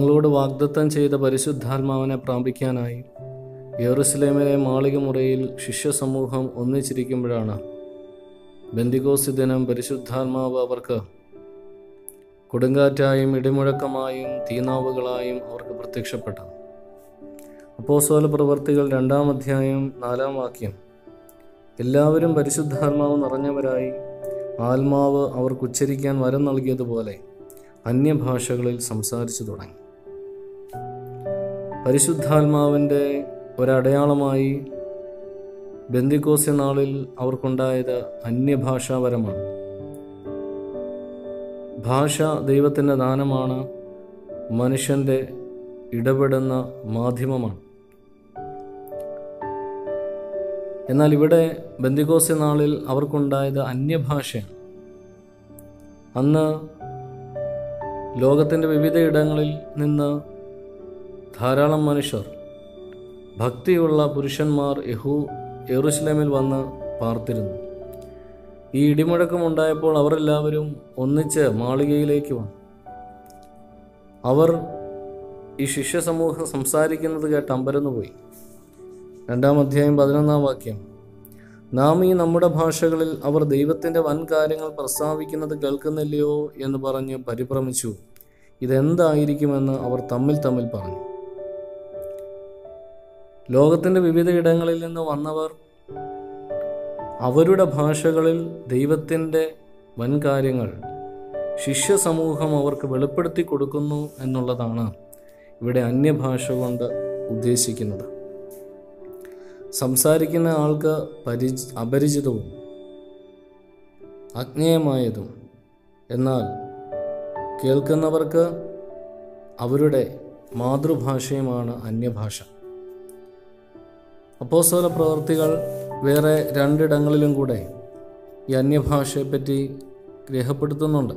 തങ്ങളോട് വാഗ്ദത്തം ചെയ്ത പരിശുദ്ധാത്മാവിനെ പ്രാപിക്കാനായി യെറുസലേമിലെ മാളിക മുറിയിൽ ശിഷ്യസമൂഹം ഒന്നിച്ചിരിക്കുമ്പോഴാണ് ബന്ദിഗോസ് ദിനം പരിശുദ്ധാത്മാവ് അവർക്ക് കൊടുങ്കാറ്റായും ഇടിമുഴക്കമായും തീനാവുകളായും അവർക്ക് പ്രത്യക്ഷപ്പെട്ടു അപ്പോസ്തല പ്രവർത്തികൾ രണ്ടാം അധ്യായം നാലാം വാക്യം എല്ലാവരും പരിശുദ്ധാത്മാവ് നിറഞ്ഞവരായി ആത്മാവ് അവർക്ക് ഉച്ചരിക്കാൻ വരം നൽകിയതുപോലെ അന്യഭാഷകളിൽ സംസാരിച്ചു തുടങ്ങി പരിശുദ്ധാത്മാവിൻ്റെ ഒരടയാളമായി ബന്ദിക്കോസ്യ നാളിൽ അവർക്കുണ്ടായത് അന്യഭാഷാപരമാണ് ഭാഷ ദൈവത്തിൻ്റെ ദാനമാണ് മനുഷ്യൻ്റെ ഇടപെടുന്ന മാധ്യമമാണ് എന്നാൽ ഇവിടെ ബന്ദിക്കോസ്യ നാളിൽ അവർക്കുണ്ടായത് അന്യഭാഷയാണ് അന്ന് ലോകത്തിൻ്റെ വിവിധ ഇടങ്ങളിൽ നിന്ന് ധാരാളം മനുഷ്യർ ഭക്തിയുള്ള പുരുഷന്മാർ യഹു യെറുസലേമിൽ വന്ന് പാർത്തിരുന്നു ഈ ഇടിമുഴക്കമുണ്ടായപ്പോൾ അവരെല്ലാവരും ഒന്നിച്ച് മാളികയിലേക്ക് വന്നു അവർ ഈ ശിഷ്യസമൂഹം സംസാരിക്കുന്നത് കേട്ട് അമ്പരന്നു പോയി രണ്ടാം അധ്യായം പതിനൊന്നാം വാക്യം നാം ഈ നമ്മുടെ ഭാഷകളിൽ അവർ ദൈവത്തിൻ്റെ വൻ കാര്യങ്ങൾ പ്രസ്താവിക്കുന്നത് കേൾക്കുന്നില്ലയോ എന്ന് പറഞ്ഞ് പരിഭ്രമിച്ചു ഇതെന്തായിരിക്കുമെന്ന് അവർ തമ്മിൽ തമ്മിൽ പറഞ്ഞു ലോകത്തിൻ്റെ വിവിധ ഇടങ്ങളിൽ നിന്ന് വന്നവർ അവരുടെ ഭാഷകളിൽ ദൈവത്തിൻ്റെ വൻ കാര്യങ്ങൾ ശിഷ്യ സമൂഹം അവർക്ക് വെളിപ്പെടുത്തി കൊടുക്കുന്നു എന്നുള്ളതാണ് ഇവിടെ അന്യഭാഷ കൊണ്ട് ഉദ്ദേശിക്കുന്നത് സംസാരിക്കുന്ന ആൾക്ക് പരി അപരിചിതവും അജ്ഞേയമായതും എന്നാൽ കേൾക്കുന്നവർക്ക് അവരുടെ മാതൃഭാഷയുമാണ് അന്യഭാഷ അപ്പോസ്തല പ്രവർത്തികൾ വേറെ രണ്ടിടങ്ങളിലും കൂടെ ഈ അന്യഭാഷയെപ്പറ്റി രേഖപ്പെടുത്തുന്നുണ്ട്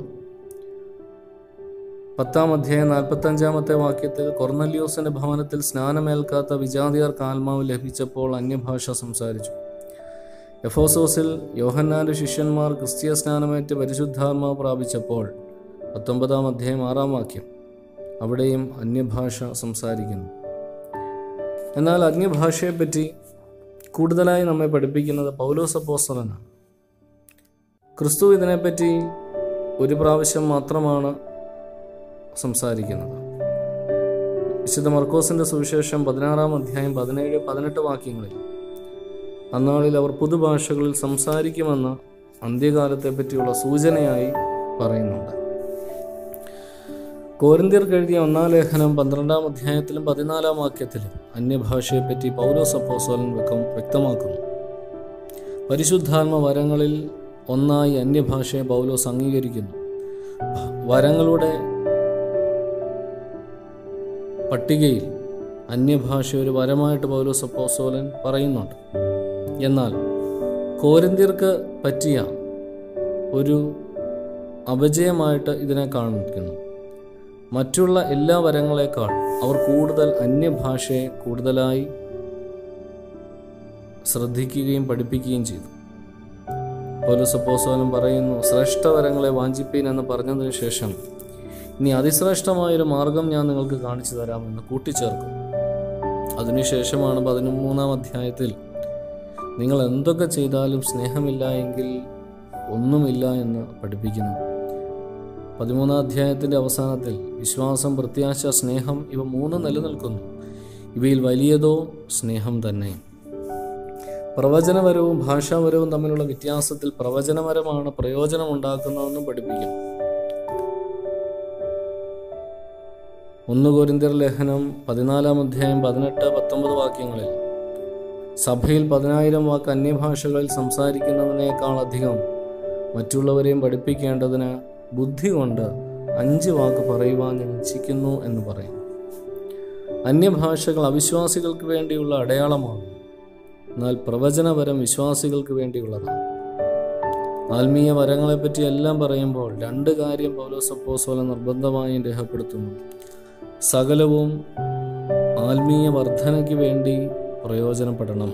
പത്താം അധ്യായം നാൽപ്പത്തഞ്ചാമത്തെ വാക്യത്തിൽ കൊർന്നല്യോസിന്റെ ഭവനത്തിൽ സ്നാനമേൽക്കാത്ത വിജാതിയർക്ക് ആത്മാവ് ലഭിച്ചപ്പോൾ അന്യഭാഷ സംസാരിച്ചു എഫോസോസിൽ യോഹന്നാന്റെ ശിഷ്യന്മാർ ക്രിസ്തീയ സ്നാനമേറ്റ് പരിശുദ്ധാത്മാവ് പ്രാപിച്ചപ്പോൾ പത്തൊമ്പതാം അധ്യായം ആറാം വാക്യം അവിടെയും അന്യഭാഷ സംസാരിക്കുന്നു എന്നാൽ അന്യഭാഷയെപ്പറ്റി കൂടുതലായി നമ്മെ പഠിപ്പിക്കുന്നത് പൗലോസ് അപ്പോസ്തലനാണ് ക്രിസ്തു ഇതിനെപ്പറ്റി ഒരു പ്രാവശ്യം മാത്രമാണ് സംസാരിക്കുന്നത് വിശുദ്ധ മർക്കോസിന്റെ സുവിശേഷം പതിനാറാം അധ്യായം പതിനേഴ് പതിനെട്ട് വാക്യങ്ങളിൽ അന്നാളിൽ അവർ പുതുഭാഷകളിൽ സംസാരിക്കുമെന്ന് അന്ത്യകാലത്തെ പറ്റിയുള്ള സൂചനയായി പറയുന്നുണ്ട് കോരിന്ത്യർക്ക് എഴുതിയ ഒന്നാം ലേഖനം പന്ത്രണ്ടാം അധ്യായത്തിലും പതിനാലാം വാക്യത്തിലും അന്യഭാഷയെപ്പറ്റി പൗലോസ് അപ്പോസ്തലൻ വ്യക്തം വ്യക്തമാക്കുന്നു പരിശുദ്ധാത്മ വരങ്ങളിൽ ഒന്നായി അന്യഭാഷയെ പൗലോസ് അംഗീകരിക്കുന്നു വരങ്ങളുടെ പട്ടികയിൽ അന്യഭാഷ ഒരു വരമായിട്ട് പൗലോസ് അപ്പോസ്തലൻ പറയുന്നുണ്ട് എന്നാൽ കോരിന്ത്യർക്ക് പറ്റിയ ഒരു അപജയമായിട്ട് ഇതിനെ കാണിക്കുന്നു മറ്റുള്ള എല്ലാ വരങ്ങളെക്കാൾ അവർ കൂടുതൽ അന്യഭാഷയെ കൂടുതലായി ശ്രദ്ധിക്കുകയും പഠിപ്പിക്കുകയും ചെയ്തു പൗലോസപ്പോസോനം പറയുന്നു ശ്രേഷ്ഠവരങ്ങളെ വാഞ്ചിപ്പീൻ എന്ന് പറഞ്ഞതിന് ശേഷം ഇനി അതിശ്രേഷ്ഠമായൊരു മാർഗം ഞാൻ നിങ്ങൾക്ക് കാണിച്ചു തരാമെന്ന് കൂട്ടിച്ചേർക്കും അതിനുശേഷമാണ് പതിമൂന്നാം അധ്യായത്തിൽ നിങ്ങൾ എന്തൊക്കെ ചെയ്താലും സ്നേഹമില്ല എങ്കിൽ ഒന്നുമില്ല എന്ന് പഠിപ്പിക്കുന്നു പതിമൂന്നാം അധ്യായത്തിൻ്റെ അവസാനത്തിൽ വിശ്വാസം പ്രത്യാശ സ്നേഹം ഇവ മൂന്ന് നിലനിൽക്കുന്നു ഇവയിൽ വലിയതോ സ്നേഹം തന്നെ പ്രവചനപരവും ഭാഷാപരവും തമ്മിലുള്ള വ്യത്യാസത്തിൽ പ്രവചനപരമാണ് പ്രയോജനമുണ്ടാക്കുന്നതെന്നും പഠിപ്പിക്കുന്നു ഒന്ന് കോരിന്ത്യർ ലേഖനം പതിനാലാം അധ്യായം പതിനെട്ട് പത്തൊമ്പത് വാക്യങ്ങളിൽ സഭയിൽ പതിനായിരം വാക്ക് അന്യഭാഷകളിൽ സംസാരിക്കുന്നതിനേക്കാൾ അധികം മറ്റുള്ളവരെയും പഠിപ്പിക്കേണ്ടതിന് ബുദ്ധി കൊണ്ട് അഞ്ച് വാക്ക് പറയുവാൻ ഞാൻ ഇച്ഛിക്കുന്നു എന്ന് പറയുന്നു അന്യഭാഷകൾ അവിശ്വാസികൾക്ക് വേണ്ടിയുള്ള അടയാളമാണ് എന്നാൽ പ്രവചനപരം വിശ്വാസികൾക്ക് വേണ്ടിയുള്ളതാണ് ആത്മീയ വരങ്ങളെപ്പറ്റി എല്ലാം പറയുമ്പോൾ രണ്ട് കാര്യം പൗലോസപ്പോസോല നിർബന്ധമായും രേഖപ്പെടുത്തുന്നു സകലവും ആത്മീയ വർധനയ്ക്ക് വേണ്ടി പ്രയോജനപ്പെടണം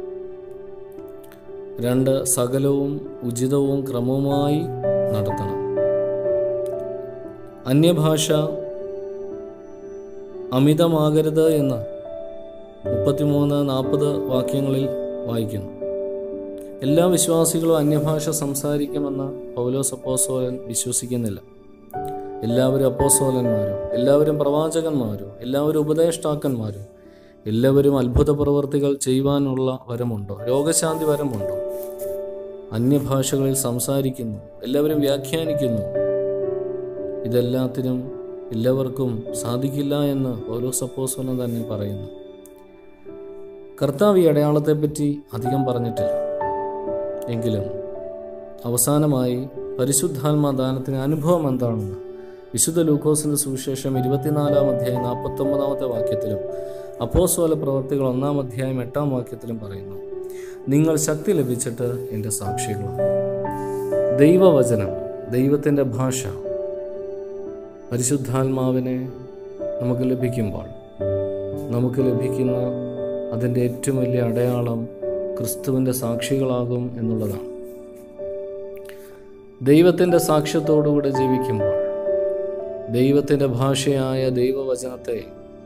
രണ്ട് സകലവും ഉചിതവും ക്രമവുമായി നടത്തണം അന്യഭാഷ അമിതമാകരുത് എന്ന് മുപ്പത്തിമൂന്ന് നാൽപ്പത് വാക്യങ്ങളിൽ വായിക്കുന്നു എല്ലാ വിശ്വാസികളും അന്യഭാഷ സംസാരിക്കുമെന്ന് പൗലോസ് അപ്പോസോലൻ വിശ്വസിക്കുന്നില്ല എല്ലാവരും അപ്പോസോലന്മാരോ എല്ലാവരും പ്രവാചകന്മാരോ എല്ലാവരും ഉപദേഷ്ടാക്കന്മാരോ എല്ലാവരും അത്ഭുത പ്രവർത്തികൾ ചെയ്യുവാനുള്ള വരമുണ്ടോ രോഗശാന്തി വരമുണ്ടോ അന്യഭാഷകളിൽ സംസാരിക്കുന്നു എല്ലാവരും വ്യാഖ്യാനിക്കുന്നു ഇതെല്ലാത്തിനും എല്ലാവർക്കും സാധിക്കില്ല എന്ന് പൗലോസ് അപ്പോസോലൻ തന്നെ പറയുന്നു കർത്താവ് ഈ അടയാളത്തെപ്പറ്റി അധികം പറഞ്ഞിട്ടില്ല എങ്കിലും അവസാനമായി പരിശുദ്ധാത്മാ ദാനത്തിന് അനുഭവം എന്താണെന്ന് വിശുദ്ധ ലൂക്കോസിന്റെ സുവിശേഷം ഇരുപത്തിനാലാം അധ്യായം നാൽപ്പത്തൊമ്പതാമത്തെ വാക്യത്തിലും അപ്പോസ്വല പ്രവർത്തികൾ ഒന്നാം അധ്യായം എട്ടാം വാക്യത്തിലും പറയുന്നു നിങ്ങൾ ശക്തി ലഭിച്ചിട്ട് എൻ്റെ സാക്ഷികളാണ് ദൈവവചനം ദൈവത്തിൻ്റെ ഭാഷ പരിശുദ്ധാത്മാവിനെ നമുക്ക് ലഭിക്കുമ്പോൾ നമുക്ക് ലഭിക്കുന്ന അതിൻ്റെ ഏറ്റവും വലിയ അടയാളം ക്രിസ്തുവിൻ്റെ സാക്ഷികളാകും എന്നുള്ളതാണ് ദൈവത്തിൻ്റെ സാക്ഷ്യത്തോടുകൂടെ ജീവിക്കുമ്പോൾ ദൈവത്തിൻ്റെ ഭാഷയായ ദൈവവചനത്തെ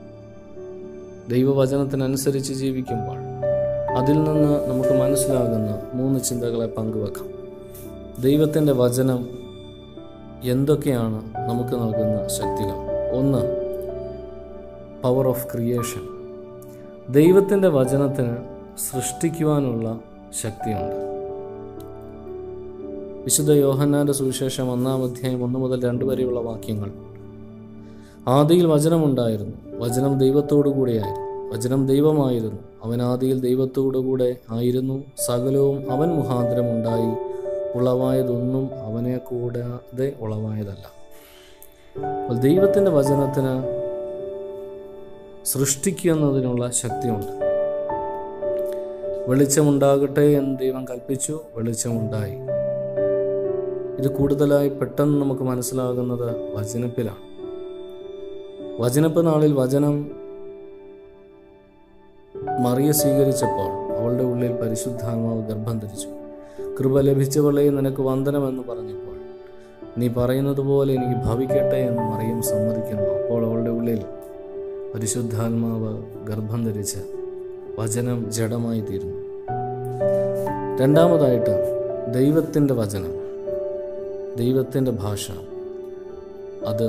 ദൈവവചനത്തിനനുസരിച്ച് ജീവിക്കുമ്പോൾ അതിൽ നിന്ന് നമുക്ക് മനസ്സിലാകുന്ന മൂന്ന് ചിന്തകളെ പങ്കുവെക്കാം ദൈവത്തിൻ്റെ വചനം എന്തൊക്കെയാണ് നമുക്ക് നൽകുന്ന ശക്തികൾ ഒന്ന് പവർ ഓഫ് ക്രിയേഷൻ ദൈവത്തിൻ്റെ വചനത്തിന് സൃഷ്ടിക്കുവാനുള്ള ശക്തിയുണ്ട് വിശുദ്ധ യോഹന്നാന്റെ സുവിശേഷം ഒന്നാം അധ്യായം ഒന്ന് മുതൽ രണ്ട് വരെയുള്ള വാക്യങ്ങൾ ആദിയിൽ വചനമുണ്ടായിരുന്നു വചനം ദൈവത്തോടു കൂടെയായിരുന്നു വചനം ദൈവമായിരുന്നു അവൻ ആദിയിൽ ദൈവത്തോടു കൂടെ ആയിരുന്നു സകലവും അവൻ മുഖാന്തരം ഉണ്ടായി ഉളവായതൊന്നും അവനെ കൂടാതെ ഉളവായതല്ല അപ്പോൾ ദൈവത്തിൻ്റെ വചനത്തിന് സൃഷ്ടിക്കുന്നതിനുള്ള ശക്തിയുണ്ട് വെളിച്ചമുണ്ടാകട്ടെ എന്ന് ദൈവം കൽപ്പിച്ചു വെളിച്ചമുണ്ടായി ഇത് കൂടുതലായി പെട്ടെന്ന് നമുക്ക് മനസ്സിലാകുന്നത് വചനപ്പിലാണ് വചനപ്പ് നാളിൽ വചനം മറിയ സ്വീകരിച്ചപ്പോൾ അവളുടെ ഉള്ളിൽ പരിശുദ്ധാത്മാവ് ഗർഭം ധരിച്ചു കൃപ ലഭിച്ചവളെ നിനക്ക് വന്ദനമെന്ന് പറഞ്ഞപ്പോൾ നീ പറയുന്നത് പോലെ എനിക്ക് ഭവിക്കട്ടെ എന്ന് മറിയം സമ്മതിക്കുന്നു അപ്പോൾ അവളുടെ ഉള്ളിൽ പരിശുദ്ധാത്മാവ് ഗർഭം ധരിച്ച് വചനം ജഡമായി തീരുന്നു രണ്ടാമതായിട്ട് ദൈവത്തിൻ്റെ വചനം ദൈവത്തിൻ്റെ ഭാഷ അത്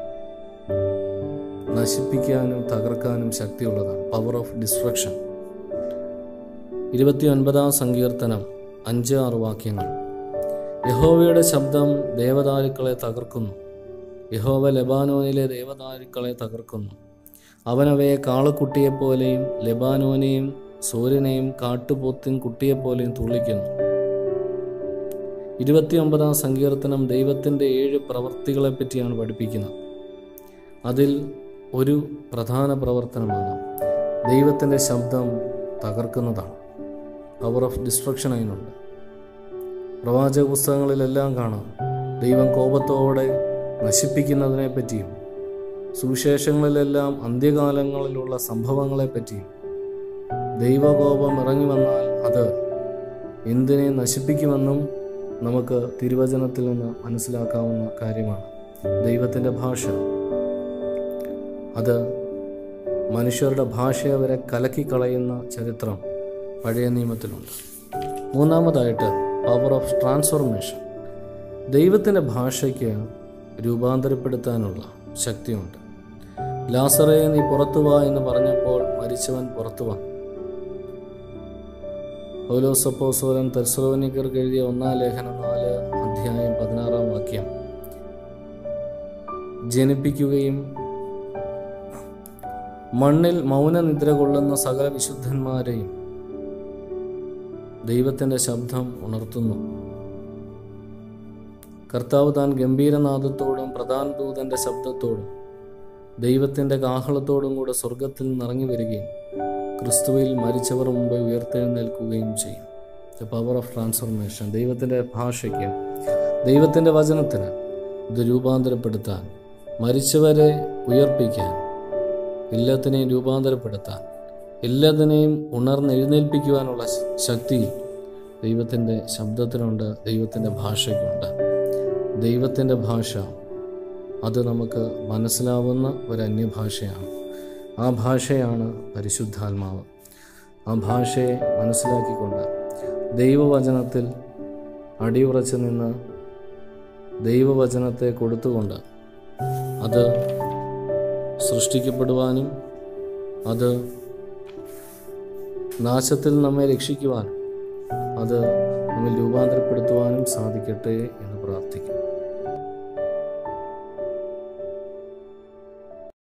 നശിപ്പിക്കാനും തകർക്കാനും ശക്തിയുള്ളതാണ് പവർ ഓഫ് ഡിസ്ട്രക്ഷൻ ഇരുപത്തി ഒൻപതാം സങ്കീർത്തനം അഞ്ച് ആറ് വാക്യങ്ങൾ യഹോവയുടെ ശബ്ദം ദേവദാരുക്കളെ തകർക്കുന്നു യഹോവ ലെബാനോനിലെ ദേവദാരുക്കളെ തകർക്കുന്നു അവനവയെ കാളക്കുട്ടിയെപ്പോലെയും ലെബാനോനെയും സൂര്യനെയും കാട്ടുപോത്തിൻ കുട്ടിയെപ്പോലെയും തുള്ളിക്കുന്നു ഇരുപത്തിയൊമ്പതാം സങ്കീർത്തനം ദൈവത്തിൻ്റെ ഏഴ് പ്രവർത്തികളെ പറ്റിയാണ് പഠിപ്പിക്കുന്നത് അതിൽ ഒരു പ്രധാന പ്രവർത്തനമാണ് ദൈവത്തിൻ്റെ ശബ്ദം തകർക്കുന്നതാണ് പവർ ഓഫ് ഡിസ്ട്രക്ഷൻ അതിനുണ്ട് പ്രവാചക പുസ്തകങ്ങളിലെല്ലാം കാണാം ദൈവം കോപത്തോടെ നശിപ്പിക്കുന്നതിനെ പറ്റിയും സുവിശേഷങ്ങളിലെല്ലാം അന്ത്യകാലങ്ങളിലുള്ള സംഭവങ്ങളെ പറ്റിയും ദൈവകോപം ഇറങ്ങി വന്നാൽ അത് എന്തിനെ നശിപ്പിക്കുമെന്നും നമുക്ക് തിരുവചനത്തിൽ നിന്ന് മനസ്സിലാക്കാവുന്ന കാര്യമാണ് ദൈവത്തിൻ്റെ ഭാഷ അത് മനുഷ്യരുടെ ഭാഷയെ വരെ കലക്കിക്കളയുന്ന ചരിത്രം പഴയ നിയമത്തിലുണ്ട് മൂന്നാമതായിട്ട് പവർ ഓഫ് ട്രാൻസ്ഫോർമേഷൻ ദൈവത്തിൻ്റെ ഭാഷയ്ക്ക് രൂപാന്തരപ്പെടുത്താനുള്ള ശക്തിയുണ്ട് ലാസറേ നീ പുറത്തു വാ എന്ന് പറഞ്ഞപ്പോൾ മരിച്ചവൻ പുറത്തു വന്നു പൗലോസപ്പോസോലൻ തെർസലോനിക്കർക്ക് എഴുതിയ ഒന്നാം ലേഖനം നാല് അധ്യായം പതിനാറാം വാക്യം ജനിപ്പിക്കുകയും മണ്ണിൽ മൗനനിദ്ര കൊള്ളുന്ന സകല വിശുദ്ധന്മാരെയും ദൈവത്തിൻ്റെ ശബ്ദം ഉണർത്തുന്നു കർത്താവ് താൻ ഗംഭീരനാദത്തോടും പ്രധാന ദൂതൻ്റെ ശബ്ദത്തോടും ദൈവത്തിൻ്റെ കാഹളത്തോടും കൂടെ സ്വർഗത്തിൽ നിന്നിറങ്ങി വരികയും ക്രിസ്തുവിൽ മരിച്ചവർ മുമ്പ് ഉയർത്തെഴുന്നേൽക്കുകയും ചെയ്യും ദ പവർ ഓഫ് ട്രാൻസ്ഫോർമേഷൻ ദൈവത്തിൻ്റെ ഭാഷയ്ക്ക് ദൈവത്തിൻ്റെ വചനത്തിന് ഇത് രൂപാന്തരപ്പെടുത്താൻ മരിച്ചവരെ ഉയർപ്പിക്കാൻ എല്ലാത്തിനെയും രൂപാന്തരപ്പെടുത്താൻ എല്ലാത്തിനെയും ഉണർന്നെഴുന്നേൽപ്പിക്കുവാനുള്ള ശക്തി ദൈവത്തിൻ്റെ ശബ്ദത്തിനുണ്ട് ദൈവത്തിൻ്റെ ഭാഷയ്ക്കുണ്ട് ദൈവത്തിൻ്റെ ഭാഷ അത് നമുക്ക് മനസ്സിലാവുന്ന ഒരു അന്യഭാഷയാണ് ആ ഭാഷയാണ് പരിശുദ്ധാത്മാവ് ആ ഭാഷയെ മനസ്സിലാക്കിക്കൊണ്ട് ദൈവവചനത്തിൽ അടിയുറച്ചു നിന്ന് ദൈവവചനത്തെ കൊടുത്തുകൊണ്ട് അത് സൃഷ്ടിക്കപ്പെടുവാനും അത് നാശത്തിൽ നമ്മെ രക്ഷിക്കുവാനും അത് നമ്മിൽ രൂപാന്തരപ്പെടുത്തുവാനും സാധിക്കട്ടെ എന്ന് പ്രാർത്ഥിക്കുന്നു